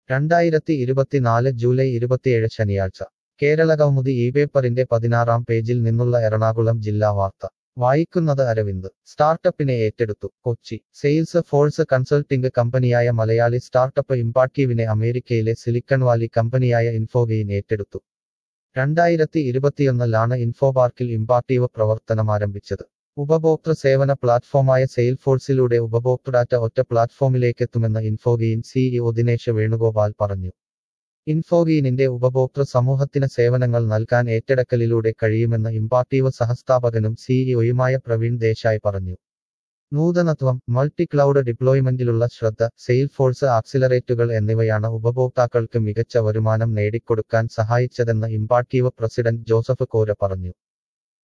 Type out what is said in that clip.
രണ്ടായിരത്തി ഇരുപത്തിനാല് ജൂലൈ ഇരുപത്തിയേഴ് ശനിയാഴ്ച കേരള കൗമുദി ഈ പേപ്പറിന്റെ പതിനാറാം പേജിൽ നിന്നുള്ള എറണാകുളം ജില്ലാ വാർത്ത വായിക്കുന്നത് അരവിന്ദ് സ്റ്റാർട്ടപ്പിനെ ഏറ്റെടുത്തു കൊച്ചി സെയിൽസ് ഫോഴ്സ് കൺസൾട്ടിംഗ് കമ്പനിയായ മലയാളി സ്റ്റാർട്ടപ്പ് ഇമ്പാക്റ്റീവിനെ അമേരിക്കയിലെ സിലിക്കൺ വാലി കമ്പനിയായ ഇൻഫോഗെയിൻ ഏറ്റെടുത്തു രണ്ടായിരത്തി ഇരുപത്തിയൊന്നിലാണ് ഇൻഫോപാർക്കിൽ ഇമ്പാക്റ്റീവ് പ്രവർത്തനമാരംഭിച്ചത് ഉപഭോക്തൃ സേവന പ്ലാറ്റ്ഫോമായ സെയിൽഫോഴ്സിലൂടെ ഉപഭോക്തൃ ഡാറ്റ ഒറ്റ പ്ലാറ്റ്ഫോമിലേക്കെത്തുമെന്ന് ഇൻഫോഗെയിൻ സിഇഒ ദിനേശ് വേണുഗോപാൽ പറഞ്ഞു ഇൻഫോഗീനിന്റെ ഉപഭോക്തൃ സമൂഹത്തിന് സേവനങ്ങൾ നൽകാൻ ഏറ്റെടുക്കലിലൂടെ കഴിയുമെന്ന് ഇമ്പാക്റ്റീവ് സഹസ്ഥാപകനും സിഇഒയുമായ പ്രവീൺ ദേശായ് പറഞ്ഞു നൂതനത്വം മൾട്ടി ക്ലൗഡ് ഡിപ്ലോയ്മെന്റിലുള്ള ശ്രദ്ധ സെയിൽഫോഴ്സ് ആക്സിലറേറ്റുകൾ എന്നിവയാണ് ഉപഭോക്താക്കൾക്ക് മികച്ച വരുമാനം നേടിക്കൊടുക്കാൻ സഹായിച്ചതെന്ന് ഇമ്പാക്റ്റീവ് പ്രസിഡന്റ് ജോസഫ് കോര പറഞ്ഞു